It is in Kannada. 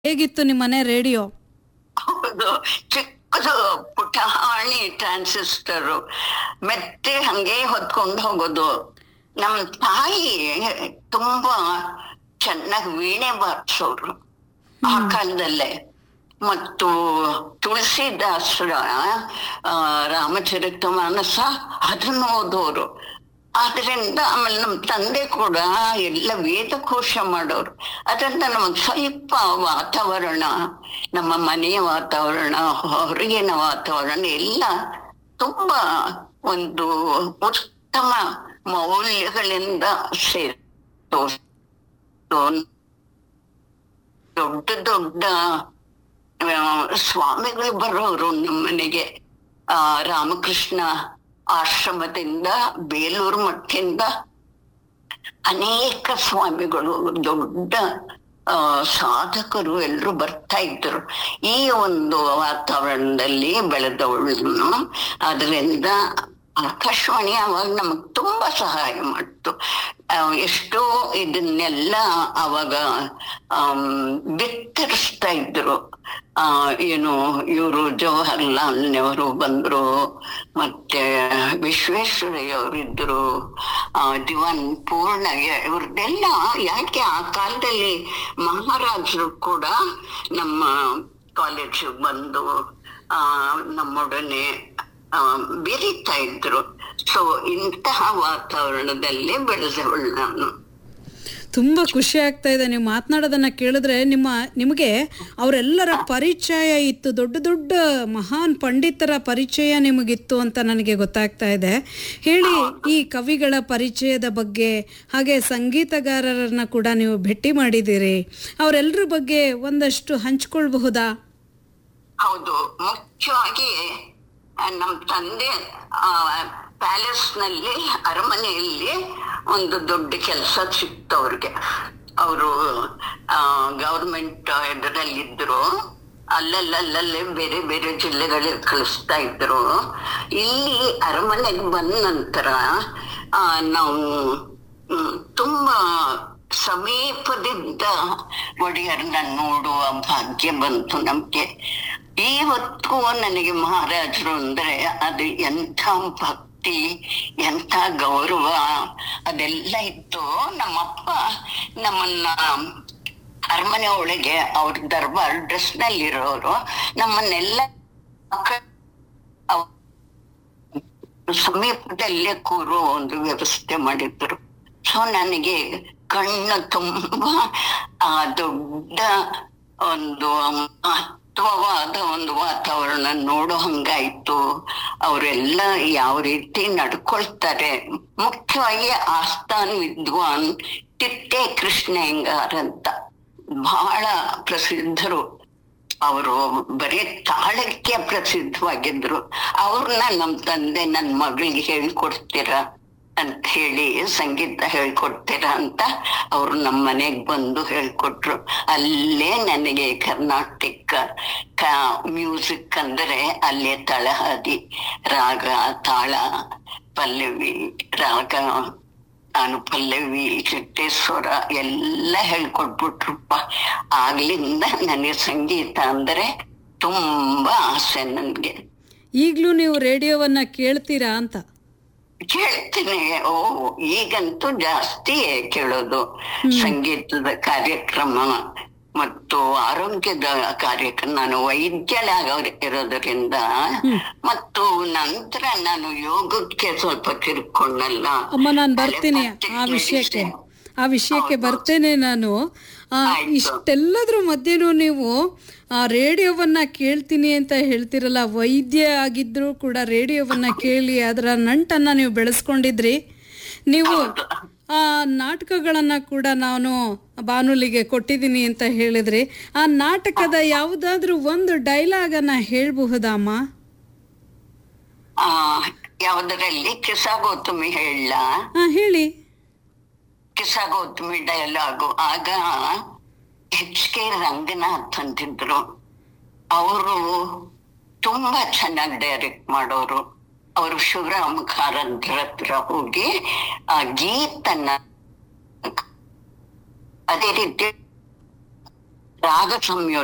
ಹೇಗಿತ್ತು ನಿಮ್ಮ ಮನೆ ರೇಡಿಯೋ ಹೌದು ಚಿಕ್ಕದು ಪುಟಾಣಿ ಟ್ರಾನ್ಸಿಸ್ಟರು ಮೆತ್ತೆ ಹಂಗೆ ಹೊತ್ಕೊಂಡು ಹೋಗೋದು ನಮ್ ತಾಯಿ ತುಂಬಾ ಚೆನ್ನಾಗಿ ವೀಣೆ ಬಾರಿಸೋರು ಆ ಕಾಲದಲ್ಲೇ ಮತ್ತು ತುಳಸಿದಾಸರ ಆ, ರಾಮಚರಿತ ಮಾನಸ ಅದನ್ನು ಓದೋರು ಆದ್ರಿಂದ ಆಮೇಲೆ ನಮ್ಮ ತಂದೆ ಕೂಡ ಎಲ್ಲ ವೇದಕೋಶ ಮಾಡೋರು ಅದರಿಂದ ನಮಗೆ ಸ್ವಲ್ಪ ವಾತಾವರಣ ನಮ್ಮ ಮನೆಯ ವಾತಾವರಣ ಹೊರಗಿನ ವಾತಾವರಣ ಎಲ್ಲ ತುಂಬಾ ಒಂದು ಉತ್ತಮ ಮೌಲ್ಯಗಳಿಂದ ಸೇರಿತು ದೊಡ್ಡ ದೊಡ್ಡ ಆ, ಸ್ವಾಮಿಗಳು ಬರೋರು ನಮ್ಮ ಮನೆಗೆ ಆ ರಾಮಕೃಷ್ಣ ಆಶ್ರಮದಿಂದ ಬೇಲೂರು ಮಠದಿಂದ ಅನೇಕ ಸ್ವಾಮಿಗಳು ದೊಡ್ಡ ಆ, ಸಾಧಕರು ಎಲ್ಲರೂ ಬರ್ತಾ ಇದ್ರು ಈ ಒಂದು ವಾತಾವರಣದಲ್ಲಿ ಬೆಳೆದವಳು ನಾನು. ಅದರಿಂದ ಆಕಾಶವಾಣಿ ಅವಾಗ ನಮಗ್ ತುಂಬಾ ಸಹಾಯ ಮಾಡ್ತು ಆ, ಎಷ್ಟೋ ಇದನ್ನೆಲ್ಲ ಅವಾಗ ಆಮ್, ಬಿತ್ತರಿಸ್ತಾ ಇದ್ರು ಆ ಏನು ಇವರು ಜವಾಹರ್ಲಾಲ್ ನೆಹರು ಬಂದ್ರು ಮತ್ತೆ ವಿಶ್ವೇಶ್ವರಯ್ಯ ಅವರಿದ್ರು ಆ ದಿವಾನ್ ಪೂರ್ಣಯ್ಯ ಇವ್ರದ್ದೆಲ್ಲ ಯಾಕೆ ಆ ಕಾಲದಲ್ಲಿ ಮಹಾರಾಜರು ಕೂಡ ನಮ್ಮ ಕಾಲೇಜಿಗೆ ಬಂದು ಆ ನಮ್ಮೊಡನೆ ಆ, ಬೆರೀತಾ ಇದ್ರು ಸೊ ಇಂತಹ ವಾತಾವರಣದಲ್ಲಿ ಬೆಳೆದವಳು ನಾನು ತುಂಬಾ ಖುಷಿ ಆಗ್ತಾ ಇದೆ ನೀವು ಮಾತನಾಡೋದನ್ನ ಕೇಳಿದ್ರೆ ನಿಮ್ಮ ನಿಮಗೆ ಅವರೆಲ್ಲರ ಪರಿಚಯ ಇತ್ತು ದೊಡ್ಡ ದೊಡ್ಡ ಮಹಾನ್ ಪಂಡಿತರ ಪರಿಚಯ ನಿಮಗಿತ್ತು ಅಂತ ನನಗೆ ಗೊತ್ತಾಗ್ತಾ ಇದೆ ಹೇಳಿ ಈ ಕವಿಗಳ ಪರಿಚಯದ ಬಗ್ಗೆ ಹಾಗೆ ಸಂಗೀತಗಾರರನ್ನ ಕೂಡ ನೀವು ಭೇಟಿ ಮಾಡಿದ್ದೀರಿ ಅವರೆಲ್ಲರ ಬಗ್ಗೆ ಒಂದಷ್ಟು ಹಂಚ್ಕೊಳ್ಬಹುದಾ ಹೌದು ಮುಖ್ಯವಾಗಿ ಆ, ನಮ್ ತಂದೆ ಪ್ಯಾಲೇಸ್ ನಲ್ಲಿ ಅರಮನೆಯಲ್ಲಿ ಒಂದು ದೊಡ್ಡ ಕೆಲಸ ಸಿಕ್ತು ಅವ್ರಿಗೆ ಅವರು ಗವರ್ಮೆಂಟ್ ಇದರಲ್ಲಿದ್ರು ಅಲ್ಲಲ್ಲಲ್ಲೇ ಬೇರೆ ಬೇರೆ ಜಿಲ್ಲೆಗಳಿಗೆ ಕಳಿಸ್ತಾ ಇದ್ರು ಇಲ್ಲಿ ಅರಮನೆಗೆ ಬಂದ ನಂತರ ಆ, ನಾವು ಹ್ಮ್, ತುಂಬಾ ಸಮೀಪದಿಂದ ಒಡೆಯರನ್ನ ನೋಡುವ ಭಾಗ್ಯ ಬಂತು ನಮ್ಗೆ ಇವತ್ತು ನನಗೆ ಮಹಾರಾಜರು ಅಂದ್ರೆ ಅದು ಎಂಥ ಭಕ್ತಿ ಎಂಥ ಗೌರವ ಅದೆಲ್ಲ ಇತ್ತು ನಮ್ಮಪ್ಪ ನಮ್ಮನ್ನ ಅರಮನೆ ಒಳಗೆ ಅವ್ರ ದರ್ಬಾರ್ ಡ್ರೆಸ್ ನಲ್ಲಿರೋರು ನಮ್ಮನ್ನೆಲ್ಲ ಅವ್- ಸಮೀಪದಲ್ಲೇ ಕೂರೋ ಒಂದು ವ್ಯವಸ್ಥೆ ಮಾಡಿದ್ರು ಸೊ ನನಗೆ ಕಣ್ಣು ತುಂಬಾ ಆ ದೊಡ್ಡ ಒಂದು ಮಹತ್ವವಾದ ಒಂದು ವಾತಾವರಣ ನೋಡೋ ಹಂಗಾಯ್ತು ಅವರೆಲ್ಲ ಯಾವ ರೀತಿ ನಡ್ಕೊಳ್ತಾರೆ ಮುಖ್ಯವಾಗಿ ಆಸ್ಥಾನ್ ವಿದ್ವಾನ್ ತಿಟ್ಟೆ ಕೃಷ್ಣಯ್ಯಂಗಾರ್ ಅಂತ ಬಹಳ ಪ್ರಸಿದ್ಧರು ಅವರು ಬರೀ ತಾಳಕ್ಕೆ ಪ್ರಸಿದ್ಧವಾಗಿದ್ರು ಅವ್ರನ್ನ ನಮ್ ತಂದೆ ನನ್ ಮಗಳಿಗೆ ಹೇಳ್ಕೊಡ್ತೀರಾ ಅಂತ ಹೇಳಿ ಸಂಗೀತ ಹೇಳ್ಕೊಡ್ತೀರಾ ಅಂತ ಅವ್ರು ನಮ್ಮ ಮನೆಗ್ ಬಂದು ಹೇಳ್ಕೊಟ್ರು ಅಲ್ಲೇ ನನಗೆ ಕರ್ನಾಟಕ ಮ್ಯೂಸಿಕ್ ಅಂದ್ರೆ ಅಲ್ಲೇ ತಳಹದಿ ರಾಗ ತಾಳ ಪಲ್ಲವಿ ರಾಗ ಅನುಪಲ್ಲವಿ ಚಿಟ್ಟೇಶ್ವರ ಎಲ್ಲ ಹೇಳ್ಕೊಟ್ಬಿಟ್ರಪ್ಪ ಆಗ್ಲಿಂದ ನನಗೆ ಸಂಗೀತ ಅಂದ್ರೆ ತುಂಬಾ ಆಸೆ ನನ್ಗೆ ಈಗಲೂ ನೀವು ರೇಡಿಯೋವನ್ನ ಕೇಳ್ತೀರಾ ಅಂತ ಕೇಳ್ತೀನಿ ಓ ಈಗಂತೂ ಜಾಸ್ತಿ ಕೇಳೋದು ಸಂಗೀತದ ಕಾರ್ಯಕ್ರಮ ಮತ್ತು ಆರೋಗ್ಯದ ಕಾರ್ಯಕ್ರಮ ನಾನು ವೈದ್ಯಳಾಗ ಇರೋದರಿಂದ ಮತ್ತು ನಂತರ ನಾನು ಯೋಗಕ್ಕೆ ಸ್ವಲ್ಪ ತಿರ್ಕೊಂಡಲ್ಲ ಅಮ್ಮ ನಾನು ಬರ್ತೀನಿ ಆ ವಿಷಯಕ್ಕೆ ಆ ವಿಷಯಕ್ಕೆ ಬರ್ತೇನೆ ನಾನು ಆ, ಆಯ್ತು. ಇಷ್ಟೆಲ್ಲದ್ರ ಮಧ್ಯೆನೂ ನೀವು ಆ ರೇಡಿಯೋವನ್ನ ಕೇಳ್ತೀನಿ ಅಂತ ಹೇಳ್ತಿರಲ್ಲ ವೈದ್ಯ ಆಗಿದ್ರು ಕೂಡ ರೇಡಿಯೋವನ್ನ ಕೇಳಿ ಅದರ ನಂಟನ್ನ ನೀವು ಬೆಳೆಸ್ಕೊಂಡಿದ್ರಿ ನೀವು ಹೌದು. ಆ ನಾಟಕಗಳನ್ನ ಕೂಡ ನಾನು ಬಾನುಲಿಗೆ ಕೊಟ್ಟಿದ್ದೀನಿ ಅಂತ ಹೇಳಿದ್ರಿ ಆ ನಾಟಕದ ಯಾವುದಾದ್ರೂ ಒಂದು ಡೈಲಾಗನ್ನ ಹೇಳ್ಬಹುದಾ ಅಮ್ಮ ಆ ಯಾವ್ದರಲ್ಲಿ ಕಿಸಾಗೋತಮಿ ಹೇಳ ಹಾ ಹೇಳಿ ಕಿಸಾಗೋತಮಿ ಡೈಲಾಗು ಆಗ ಎಚ್ ಕೆ ರಂಗನಾಥ್ ಅಂತಿದ್ರು ಅವರು ತುಂಬಾ ಚೆನ್ನಾಗಿ ಡೈರೆಕ್ಟ್ ಮಾಡೋರು ಅವರು ಶಿವರಾಮ್ ಕಾರಂತರ ಹತ್ರ ಹೋಗಿ ಆ ಗೀತನ್ನ ಅದೇ ರೀತಿ ರಾಗ ಸಂಯೋಜನೆ